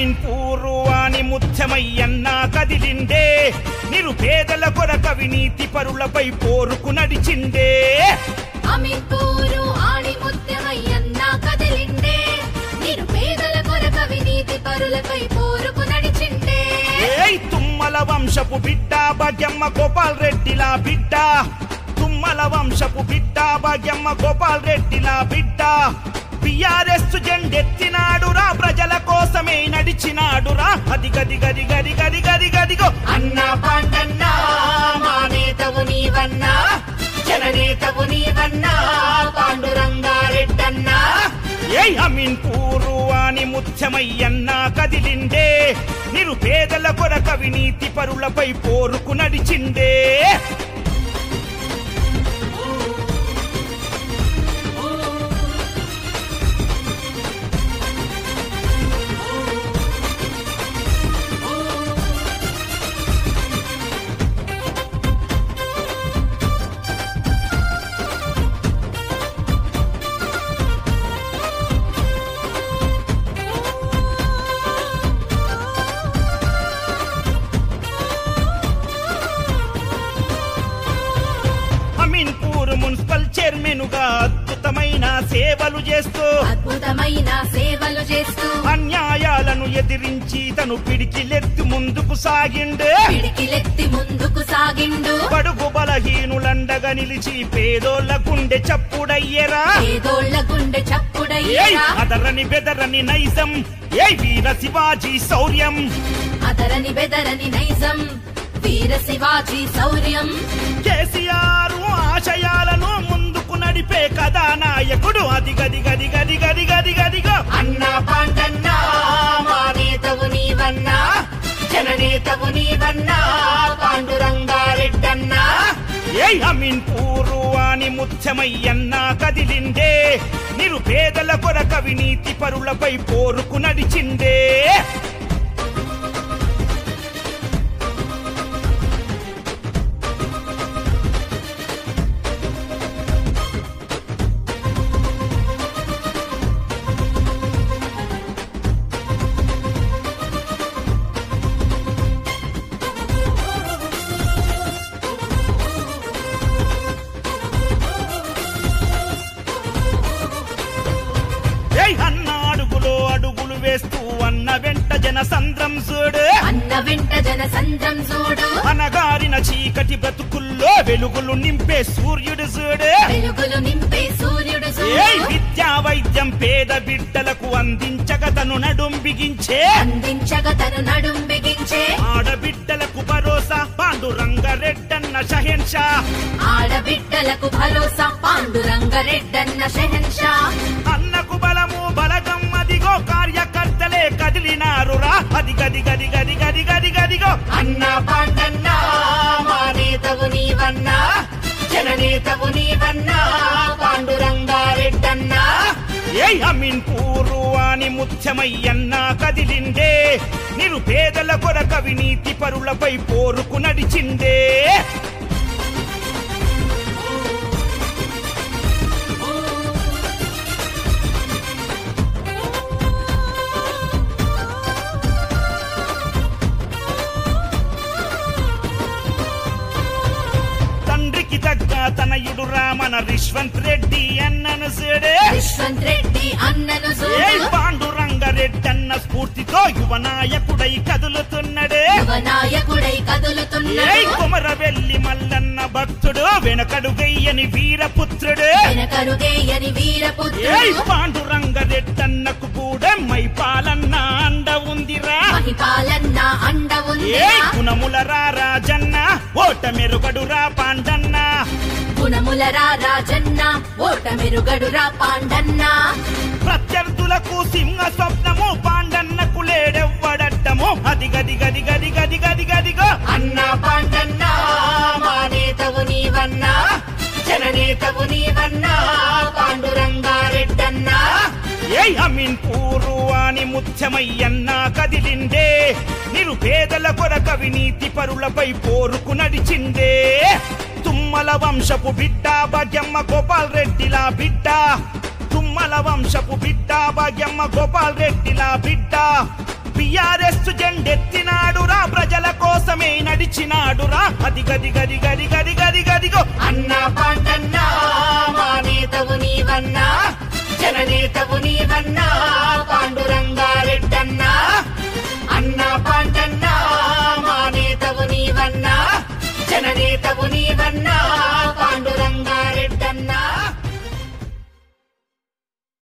అమీన్ పూర్వాని ముత్యమయ్యన్న కదిలిండే నిరుపేదల కొరక వినీతి పరులపై పోరుకు నడిచిండే అమీన్పూరు ఆణి ముత్యమయ్యన్న కదిలిండే నిరుపేదల కొరక వినీతి పరులపై పోరుకు నడిచిండే ఏయ్ తుమ్మల వంశపు బిడ్డ భాగ్యమ్మ గోపాల్ రెడ్డిలా బిడ్డ తుమ్మల వంశపు బిడ్డ భాగ్యమ్మ గోపాల్ రెడ్డిలా బిడ్డ బిఆర్ఎస్ జెండెత్తినాడురా ప్రజల కోసమే నడిచినాడురా అది గది గది గది గది గది గదిగో అన్నా పాండన్నా మా నేతవు నీవన్నా జననేతవు నీవన్నా పాండురంగారెడ్డన్నా ఏయ్ అమీన్ పూర్వాని ముత్యమయ్యన్న కదిలిండే నిరుపేదల కొరక వినీతి పరులపై పోరుకు నడిచిండే అమీన్పూర్ మున్సిపల్ చైర్మన్ గా అద్భుతమైన సేవలు చేస్తూ అద్భుతమైన సేవలు చేస్తూ అన్యాయాలను ఎదిరించి తను పిడికిలెత్తి ముందుకు సాగిండు పిడికిలెత్తి ముందుకు సాగిండు బడుగు బలహీనులండగా నిలిచి పేదోళ్ళ గుండె చప్పుడయ్యరా పేదోళ్ల గుండె ఏయ్ చప్పుడయ్యా అదరని బెదరని నైజం ఏయ్ వీర శివాజీ శౌర్యం అదరని బెదరని నైజం వీర శివాజీ శౌర్యం కేసీఆర్ ఆశయాలను ముందుకు నడిపే కథానాయకుడు అది గది గది గది గది గది గదిగో అన్నా పాండన్నా మా నేతవు నీవన్నా జననేతవు నీవన్నా పాండురంగారెడ్డన్నా ఏయ్ అమీన్ పూర్వాని ముత్యమయ్యన్న కదిలిండే నిరుపేదల కొరక వినీతి పరులపై పోరుకు నడిచిండే ఏయ్ అన్న అడుగులో అడుగులు వేస్తూ అన్న వెంట జన సంద్రం చూడు అన్న వెంట జన సంద్రం చూడు అనగారిన చీకటి బ్రతుకుల్లో వెలుగులు నింపే సూర్యుడు చూడు వెలుగులు నింపే సూర్యుడు ఏయ్ చూడు విద్యా వైద్యం పేద బిడ్డలకు అందించక తను నడుం బిగించే అందించగా తను నడుం బిగించే ఆడబిడ్డలకు భరోసా పాండురంగరెడ్డన్న షహెన్షా ఆడబిడ్డలకు భరోసా పాండురంగరెడ్డన్న షెహన్షా అన్నకు బలము బలగం అదిగో కార్యకర్తలే కదిలినారురా అది గది గది గది గది గది గదిగో అన్నా పాండన్నా మా నేతవు నీవన్నా జననేతవు నీవన్నా పాండురంగారెడ్డన్నా ఏయ్ అమీన్ పూర్వాని ముత్యమయ్యన్న కదిలిండే నిరుపేదల కొరక వినీతి పరులపై పోరుకు నడిచిండే తండ్రికి తగ్గ తనయుడు రామన రిష్వంత్ రెడ్డి అన్నను సేడే యశ్వంత్ రెడ్డి అన్నను ఏయ్ చూడు పాండురంగరెడ్డన్న స్ఫూర్తితో యువ నాయకుడై కదులుతున్నడే యువ నాయకుడై ఏయ్ కదులుతున్నాడు కుమరవెల్లి మల్లన్న భక్తుడు వెనకడుగయ్యని వీరపుత్రుడు వెనకరుగేయని ఏయ్ వీరపుత్రుడు పాండురంగరెడ్డన్నకు కూడా మై పాలన్న అండ ఉందిరా మహిపాలన్న అండ ఉంది ఏయ్ గుణముల రా రాజన్న ఓట మెరుగడురా పాండన్న గుణములరా రాజన్న ఓట మెరుగడురా పాండన్న ప్రత్యర్థులకు సింహ స్వప్నము పాండన్నకు లేడెవ్వడట్టము అది గది గది గది గది గది గదిగో అన్నా పాండన్నా మా నేతవు నీవన్నా జననేతవు నీవన్నా పాండురంగారెడ్డన్నా ఏయ్ అమీన్ పూర్వాని ముత్యమయ్యన్న కదిలిండే నిరుపేదల కొరక వినీతి పరులపై పోరుకు నడిచిండే తుమ్మల వంశపు బిడ్డ భాగ్యమ్మ గోపాల్ రెడ్డిలా బిడ్డ తుమ్మల వంశపు బిడ్డ భాగ్యమ్మ గోపాల్ రెడ్డిలా బిడ్డ బిఆర్ఎస్ జెండెత్తినాడురా ప్రజల కోసమే నడిచినాడురా అది గది గది గది గది గది గదిగో అన్నా పాండన్నా మా నేతవు నీవన్నా జననేతవు నీవన్నా పాండ